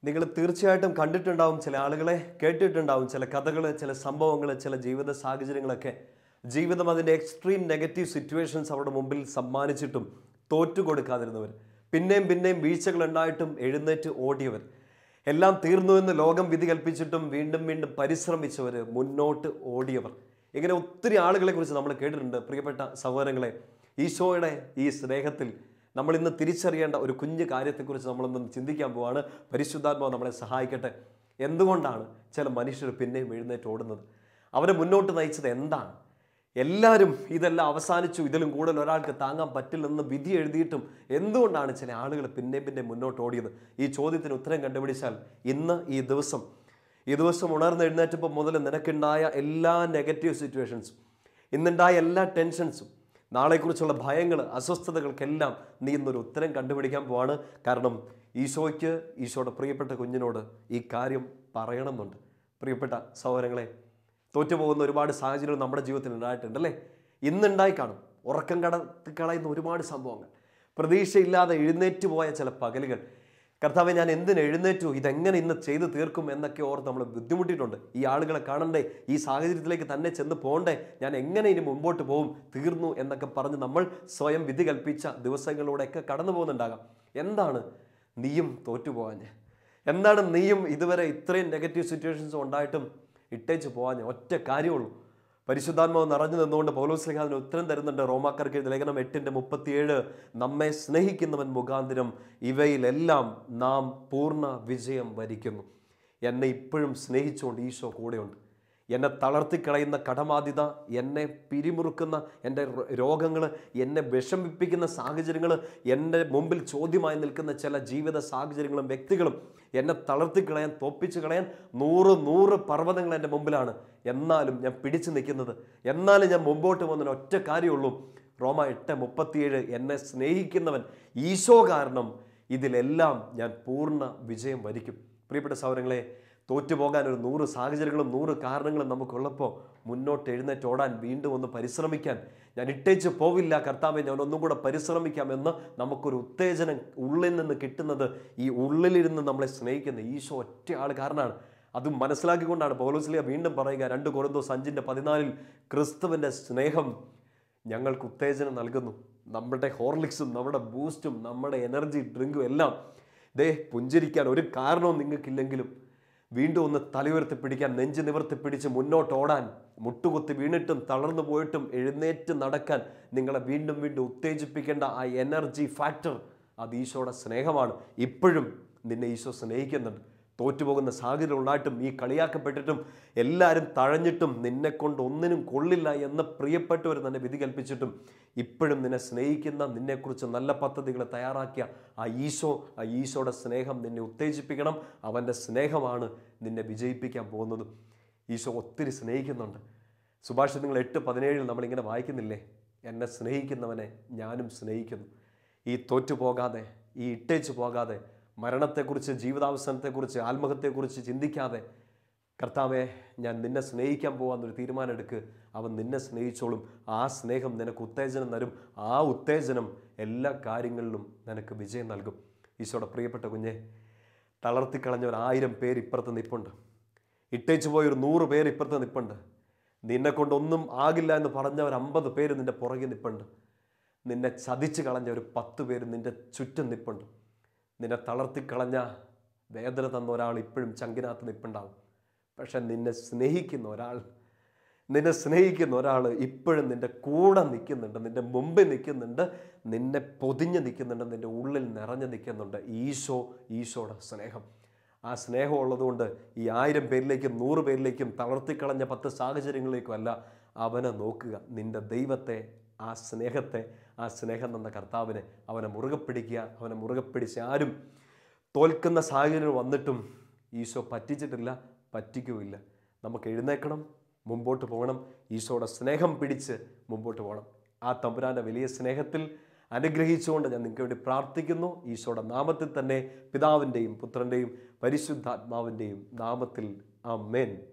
നിങ്ങൾ തീർച്ചയായിട്ടും കണ്ടിട്ടുണ്ടാവും ചില ആളുകളെ കേട്ടിട്ടുണ്ടാവും ചില കഥകൾ ചില സംഭവങ്ങൾ ചില ജീവിത സാഹചര്യങ്ങളൊക്കെ ജീവിതം അതിൻ്റെ എക്സ്ട്രീം നെഗറ്റീവ് സിറ്റുവേഷൻസ് അവരുടെ മുമ്പിൽ സമ്മാനിച്ചിട്ടും തോറ്റു കൊടുക്കാതിരുന്നവർ പിന്നെയും പിന്നെയും വീഴ്ചകൾ ഉണ്ടായിട്ടും എഴുന്നേറ്റ് ഓടിയവർ എല്ലാം തീർന്നു എന്ന് ലോകം വിധി കൽപ്പിച്ചിട്ടും വീണ്ടും വീണ്ടും പരിശ്രമിച്ചവർ മുന്നോട്ട് ഓടിയവർ ഇങ്ങനെ ഒത്തിരി ആളുകളെ കുറിച്ച് നമ്മൾ കേട്ടിട്ടുണ്ട് പ്രിയപ്പെട്ട സഹോദരങ്ങളെ ഈശോയുടെ ഈ സ്നേഹത്തിൽ നമ്മൾ ഇന്ന് തിരിച്ചറിയേണ്ട ഒരു കുഞ്ഞു കാര്യത്തെക്കുറിച്ച് നമ്മളൊന്ന് ചിന്തിക്കാൻ പോവാണ് പരിശുദ്ധാത്മാവ് നമ്മളെ സഹായിക്കട്ടെ എന്തുകൊണ്ടാണ് ചില മനുഷ്യർ പിന്നെയും എഴുന്നേറ്റ് ഓടുന്നത് അവരെ മുന്നോട്ട് നയിച്ചത് എന്താണ് എല്ലാവരും ഇതെല്ലാം അവസാനിച്ചു ഇതിലും കൂടുതൽ ഒരാൾക്ക് താങ്ങാൻ പറ്റില്ലെന്ന് വിധി എഴുതിയിട്ടും എന്തുകൊണ്ടാണ് ചില ആളുകൾ പിന്നെ പിന്നെ മുന്നോട്ട് ഓടിയത് ഈ ചോദ്യത്തിന് ഉത്തരം കണ്ടുപിടിച്ചാൽ ഇന്ന് ഈ ദിവസം ഈ ദിവസം ഉണർന്ന് എഴുന്നേറ്റപ്പോൾ മുതൽ നിനക്കുണ്ടായ എല്ലാ നെഗറ്റീവ് സിറ്റുവേഷൻസും ഇന്നുണ്ടായ എല്ലാ ടെൻഷൻസും നാളെക്കുറിച്ചുള്ള ഭയങ്ങൾ അസ്വസ്ഥതകൾക്കെല്ലാം നീ ഇന്നൊരു ഉത്തരം കണ്ടുപിടിക്കാൻ പോവാണ് കാരണം ഈശോയ്ക്ക് ഈശോയുടെ പ്രിയപ്പെട്ട കുഞ്ഞിനോട് ഈ കാര്യം പറയണമെന്നുണ്ട് പ്രിയപ്പെട്ട സഹോദരങ്ങളെ തോറ്റുപോകുന്ന ഒരുപാട് സാഹചര്യങ്ങൾ നമ്മുടെ ജീവിതത്തിൽ ഉണ്ടായിട്ടുണ്ട് അല്ലേ ഇന്നുണ്ടായി കാണും ഉറക്കം കടത്തി കളയുന്ന ഒരുപാട് സംഭവങ്ങൾ പ്രതീക്ഷയില്ലാതെ എഴുന്നേറ്റ് പോയ ചില പകലുകൾ കർത്താവെ ഞാൻ എന്തിന് എഴുന്നേറ്റു ഇതെങ്ങനെ ഇന്ന് ചെയ്തു തീർക്കും എന്നൊക്കെ ഓർത്ത് നമ്മൾ ബുദ്ധിമുട്ടിയിട്ടുണ്ട് ഈ ആളുകളെ കാണണ്ടേ ഈ സാഹചര്യത്തിലേക്ക് തന്നെ ചെന്ന് പോകണ്ടേ ഞാൻ എങ്ങനെ ഇനി മുമ്പോട്ട് പോകും തീർന്നു എന്നൊക്കെ പറഞ്ഞ് നമ്മൾ സ്വയം വിധി കൽപ്പിച്ച ദിവസങ്ങളിലൂടെയൊക്കെ കടന്നു പോകുന്നുണ്ടാകാം എന്താണ് നീയും തോറ്റുപോകാഞ്ഞ് എന്താണ് നീയും ഇതുവരെ ഇത്രയും നെഗറ്റീവ് സിറ്റുവേഷൻസ് ഉണ്ടായിട്ടും ഇട്ടേച്ച് പോകാഞ്ഞ് ഒറ്റ കാര്യമുള്ളൂ പരിശുദ്ധാത്മാവ് നിറഞ്ഞു നിന്നുകൊണ്ട് പൗലോസ്ലിഹ അതിന് ഉത്തരം തരുന്നുണ്ട് റോമാക്കാർക്ക് എഴുതിയ ലേഖനം എട്ടിൻ്റെ മുപ്പത്തിയേഴ് നമ്മെ സ്നേഹിക്കുന്നവൻ മുഖാന്തരം ഇവയിലെല്ലാം നാം പൂർണ്ണ വിജയം വരിക്കുന്നു എന്നെ ഇപ്പോഴും സ്നേഹിച്ചുകൊണ്ട് ഈശോ കൂടെയുണ്ട് എന്നെ തളർത്തിക്കളയുന്ന കടബാധ്യത എന്നെ പിരിമുറുക്കുന്ന എൻ്റെ രോഗങ്ങൾ എന്നെ വിഷമിപ്പിക്കുന്ന സാഹചര്യങ്ങൾ എൻ്റെ മുമ്പിൽ ചോദ്യമായി നിൽക്കുന്ന ചില ജീവിത സാഹചര്യങ്ങളും വ്യക്തികളും എന്നെ തളർത്തിക്കളയാൻ തോപ്പിച്ച് കളയാൻ നൂറ് നൂറ് പർവ്വതങ്ങൾ എൻ്റെ മുമ്പിലാണ് എന്നാലും ഞാൻ പിടിച്ചു നിൽക്കുന്നത് എന്നാലും ഞാൻ മുമ്പോട്ട് പോകുന്നതിന് ഒറ്റ കാര്യമുള്ളൂ റോമ എട്ട് മുപ്പത്തിയേഴ് എന്നെ സ്നേഹിക്കുന്നവൻ ഈശോ കാരണം ഇതിലെല്ലാം ഞാൻ പൂർണ്ണ വിജയം വരിക്കും പ്രിയപ്പെട്ട സൗരങ്ങളെ തോറ്റുപോകാൻ ഒരു നൂറ് സാഹചര്യങ്ങളും നൂറ് കാരണങ്ങളും നമുക്കുള്ളപ്പോൾ മുന്നോട്ട് എഴുന്നേറ്റ് ഓടാൻ വീണ്ടും ഒന്ന് പരിശ്രമിക്കാൻ ഞാൻ ഇട്ടേച്ച് പോവില്ല കർത്താവെ ഞാൻ ഒന്നും കൂടെ പരിശ്രമിക്കാമെന്ന് നമുക്കൊരു ഉത്തേജനം ഉള്ളിൽ നിന്ന് കിട്ടുന്നത് ഈ ഉള്ളിലിരുന്ന് നമ്മളെ സ്നേഹിക്കുന്ന ഈശോ ഒറ്റ ആൾ കാരണമാണ് അത് മനസ്സിലാക്കിക്കൊണ്ടാണ് പൗലോസ്ലിയ വീണ്ടും പറയുക രണ്ട് കൊറന്തോസ് അഞ്ചിൻ്റെ പതിനാലിൽ ക്രിസ്തുവിൻ്റെ സ്നേഹം ഞങ്ങൾക്ക് ഉത്തേജനം നൽകുന്നു നമ്മുടെ ഹോർലിക്സും നമ്മുടെ ബൂസ്റ്റും നമ്മുടെ എനർജി ഡ്രിങ്കും എല്ലാം ദേ പുഞ്ചിരിക്കാൻ ഒരു കാരണവും നിങ്ങൾക്കില്ലെങ്കിലും വീണ്ടും ഒന്ന് തലയുയർത്തി പിടിക്കാൻ നെഞ്ച് നിവർത്തി പിടിച്ച് മുന്നോട്ട് ഓടാൻ മുട്ടുകുത്തി വീണിട്ടും തളർന്നു പോയിട്ടും എഴുന്നേറ്റ് നടക്കാൻ നിങ്ങളെ വീണ്ടും വീണ്ടും ഉത്തേജിപ്പിക്കേണ്ട ആ എനർജി ഫാക്ടർ അത് ഈശോയുടെ സ്നേഹമാണ് ഇപ്പോഴും നിന്നെ ഈശോ സ്നേഹിക്കുന്നുണ്ട് തോറ്റുപോകുന്ന സാഹചര്യം ഉണ്ടായിട്ടും ഈ കളിയാക്കപ്പെട്ടിട്ടും എല്ലാവരും തഴഞ്ഞിട്ടും നിന്നെ കൊണ്ട് ഒന്നിനും കൊള്ളില്ല എന്ന് പ്രിയപ്പെട്ടവർ തന്നെ വിധി കൽപ്പിച്ചിട്ടും ഇപ്പോഴും നിന്നെ സ്നേഹിക്കുന്ന നിന്നെക്കുറിച്ച് നല്ല പദ്ധതികൾ തയ്യാറാക്കിയ ആ ഈശോ ആ ഈശോയുടെ സ്നേഹം നിന്നെ ഉത്തേജിപ്പിക്കണം അവൻ്റെ സ്നേഹമാണ് നിന്നെ വിജയിപ്പിക്കാൻ പോകുന്നതും ഈശോ ഒത്തിരി സ്നേഹിക്കുന്നുണ്ട് സുഭാഷിതങ്ങൾ എട്ട് പതിനേഴിൽ നമ്മളിങ്ങനെ വായിക്കുന്നില്ലേ എന്നെ സ്നേഹിക്കുന്നവനെ ഞാനും സ്നേഹിക്കുന്നു ഈ തോറ്റുപോകാതെ ഈ ഇട്ടേച്ച് പോകാതെ മരണത്തെക്കുറിച്ച് ജീവിതാവസാനത്തെക്കുറിച്ച് ആത്മഹത്യയെക്കുറിച്ച് ചിന്തിക്കാതെ കർത്താവെ ഞാൻ നിന്നെ സ്നേഹിക്കാൻ പോകാമെന്നൊരു തീരുമാനം എടുക്ക് അവൻ നിന്നെ സ്നേഹിച്ചോളും ആ സ്നേഹം നിനക്ക് ഉത്തേജനം തരും ആ ഉത്തേജനം എല്ലാ കാര്യങ്ങളിലും നിനക്ക് വിജയം നൽകും ഈശോയുടെ പ്രിയപ്പെട്ട കുഞ്ഞെ തളർത്തിക്കളഞ്ഞ ഒരു ആയിരം പേര് ഇപ്പുറത്ത് നിൽപ്പുണ്ട് ഇട്ടേച്ച് പോയ ഒരു നൂറ് പേര് ഇപ്പുറത്ത് നിൽപ്പുണ്ട് നിന്നെ കൊണ്ടൊന്നും ആകില്ല എന്ന് പറഞ്ഞ ഒരു അമ്പത് പേര് നിന്റെ പുറകെ നിൽപ്പുണ്ട് നിന്നെ ചതിച്ച് കളഞ്ഞ ഒരു പത്ത് പേര് നിന്റെ ചുറ്റും നിൽപ്പുണ്ട് നിന്നെ തളർത്തിക്കളഞ്ഞ വേദന തന്ന ഒരാൾ ഇപ്പോഴും ചങ്കിനകത്ത് നിൽപ്പുണ്ടാവും പക്ഷെ നിന്നെ സ്നേഹിക്കുന്ന ഒരാൾ നിന്നെ സ്നേഹിക്കുന്ന ഒരാൾ ഇപ്പോഴും നിന്റെ കൂടെ നിൽക്കുന്നുണ്ട് നിന്റെ മുമ്പിൽ നിൽക്കുന്നുണ്ട് നിന്നെ പൊതിഞ്ഞ് നിൽക്കുന്നുണ്ട് നിന്റെ ഉള്ളിൽ നിറഞ്ഞു നിൽക്കുന്നുണ്ട് ഈശോ ഈശോയുടെ സ്നേഹം ആ സ്നേഹം ഉള്ളതുകൊണ്ട് ഈ ആയിരം പേരിലേക്കും നൂറ് പേരിലേക്കും തളർത്തിക്കളഞ്ഞ പത്ത് സാഹചര്യങ്ങളിലേക്കും അല്ല അവനെ നോക്കുക നിന്റെ ദൈവത്തെ ആ സ്നേഹത്തെ ആ സ്നേഹം തന്ന കർത്താവിനെ അവനെ മുറുകെ പിടിക്കുക അവനെ മുറുകെ പിടിച്ച് ആരും തോൽക്കുന്ന സാഹചര്യം വന്നിട്ടും ഈശോ പറ്റിച്ചിട്ടില്ല പറ്റിക്കുമില്ല നമുക്ക് എഴുന്നേക്കണം മുമ്പോട്ട് പോകണം ഈശോയുടെ സ്നേഹം പിടിച്ച് മുമ്പോട്ട് പോകണം ആ തമ്പുരാൻ്റെ വലിയ സ്നേഹത്തിൽ അനുഗ്രഹിച്ചുകൊണ്ട് ഞാൻ നിങ്ങൾക്ക് വേണ്ടി പ്രാർത്ഥിക്കുന്നു ഈശോയുടെ നാമത്തിൽ തന്നെ പിതാവിൻ്റെയും പുത്രൻ്റെയും പരിശുദ്ധാത്മാവിൻ്റെയും നാമത്തിൽ ആ മേൻ